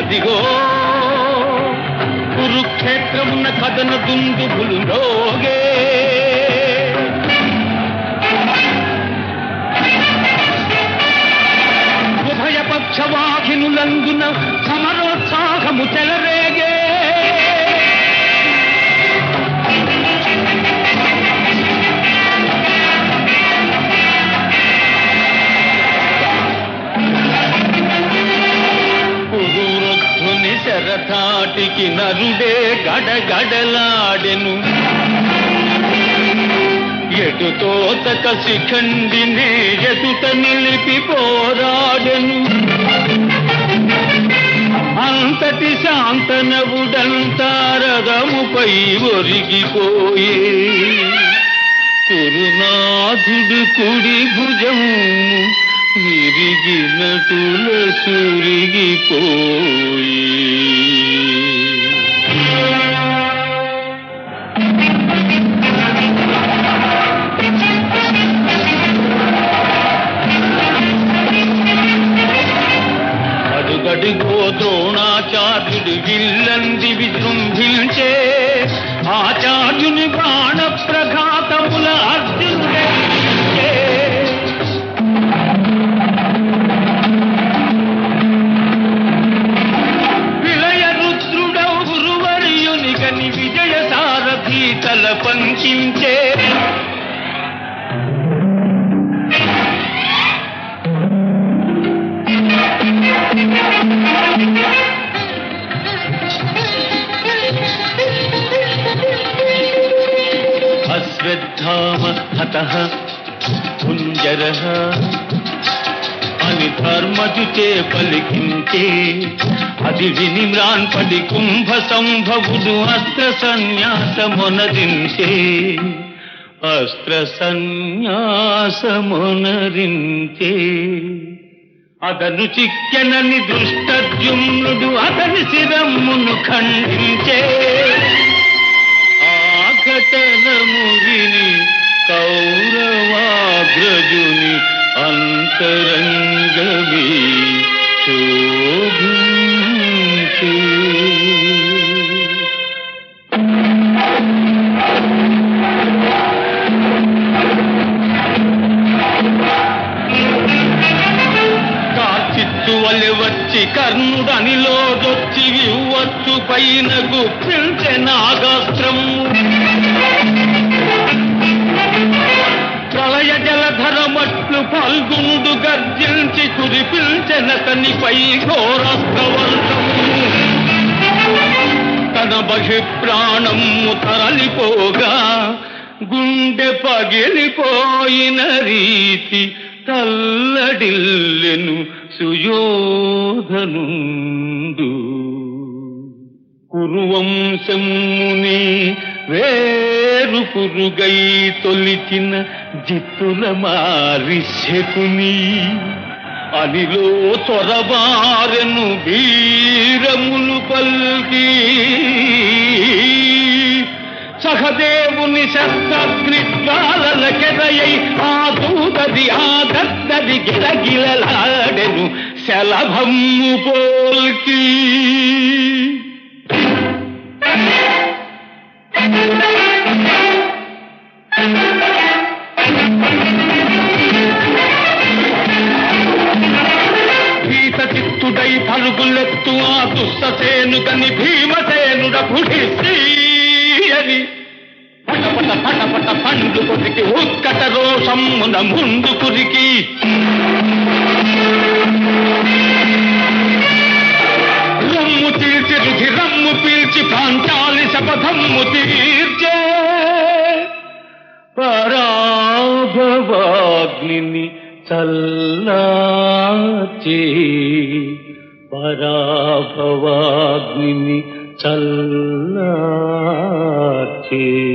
అదిగో కురుక్షేత్రమున్న కథన దుందుబులు రోగే ఉభయ పక్షవాహినులందున సమరోత్సాహము చెలరేగే కురురధ్వని శరథాటికి నరుడే గడగడలాడెను ఎటుతో తక శిఖండినే ఎదుట నిలిపి పోరాడెను అంతటి శాంతనవుడంతారదముపై ఒరిగిపోయే కురునాథుడు కుడి భుజం విరిగినటుల సురిగిపోయి అడుగడుగో ద్రోణాచార్యుడు విల్లంది విజృంభించే ఆచార్యుని బాణ ప్రఘాతముల అర్జునుడే విలయ రుద్రుడౌ గురువర్యునిగని విజయ సారథి తల పంకించే అశ్వత్థామ హత కుంజర అని ధర్మజుచే పలికించే అది విని మ్రాన్పడి కుంభ సంభవుడు అస్త్ర సన్యాసమునరించే అస్త్ర సన్యాసమునరించే అతను చిక్కెనని దుష్టజుమ్నుడు అతని శిరమ్మును ఖండించే ఆ ఘటనము విని కౌరవాగ్రజుని అంతరంగమే శోభించే కార్చిత్తు వలె వచ్చి కర్ణుడనిలో దొచ్చి వివ్వచ్చు పైన గుప్పించే నాగాస్త్రము ప్రళయ జలధరమట్లు ఫల్గునుడు గర్జించి కురిపిల్చెనతనిపై ఘోరాస్త్రవర్షము తన బహి ప్రాణము తరలిపోగా గుండె పగిలిపోయిన రీతి తల్లడిల్లెను సుయోధనుండు కురువంశముని వేరు పురుగై తొలిచిన జిత్తుల మారి శకుని అనిలో చొరబారెను వీరములు పల్కి సహదేవుని శస్త్రాగ్ని జ్వాలలకెదయై ఆ దూతది ఆ దద్దది గిలగిలలాడెను శలభమ్ము పోల్కి భీత చిత్తుడై పరుగులెత్తు ఆ దుస్తసేను కని భీమసేనుడ పుడిసి అని పటపట పటపట పండు కొరికి ఉత్కట రోషమ్మున ముందు కురికి రమ్ము తీర్చి రుధి రమ్ము పీల్చి పాంచాలి శపథమ్ము తీర్చే పరాభవాగ్నిని చల్లాచే పరాభవాగ్నిని చల్లాచే